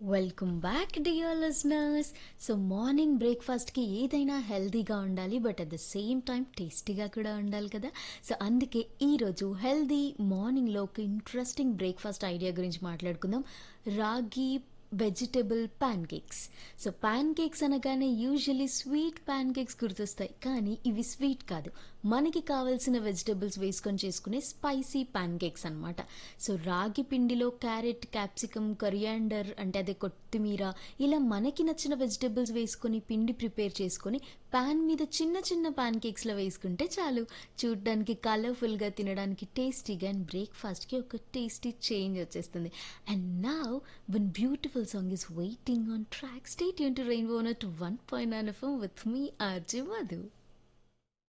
welcome back dear listeners so morning బ్రేక్ఫాస్ట్కి ఏదైనా హెల్తీగా ఉండాలి but at the same time టేస్టీగా కూడా ఉండాలి కదా సో అందుకే ఈరోజు హెల్దీ మార్నింగ్లో ఒక ఇంట్రెస్టింగ్ బ్రేక్ఫాస్ట్ ఐడియా గురించి మాట్లాడుకుందాం ragi vegetable pancakes so pancakes అనగానే యూజువలీ స్వీట్ ప్యాన్ కేక్స్ గుర్తొస్తాయి కానీ ఇవి స్వీట్ కాదు మనకి కావాల్సిన వెజిటబుల్స్ వేసుకొని చేసుకునే స్పైసీ ప్యాన్ కేక్స్ అనమాట సో రాగి పిండిలో క్యారెట్ క్యాప్సికమ్ కొరియాండర్ అంటే అదే కొత్తిమీర ఇలా మనకి నచ్చిన వెజిటబుల్స్ వేసుకొని పిండి ప్రిపేర్ చేసుకొని ప్యాన్ మీద చిన్న చిన్న ప్యాన్ కేక్స్లో వేసుకుంటే చాలు చూడడానికి కలర్ఫుల్గా తినడానికి టేస్టీగా అండ్ బ్రేక్ఫాస్ట్కి ఒక టేస్టీ చేంజ్ వచ్చేస్తుంది అండ్ నా one beautiful song is waiting on track stay tuned to Rainbow not one point nine FM with me RJ Madhu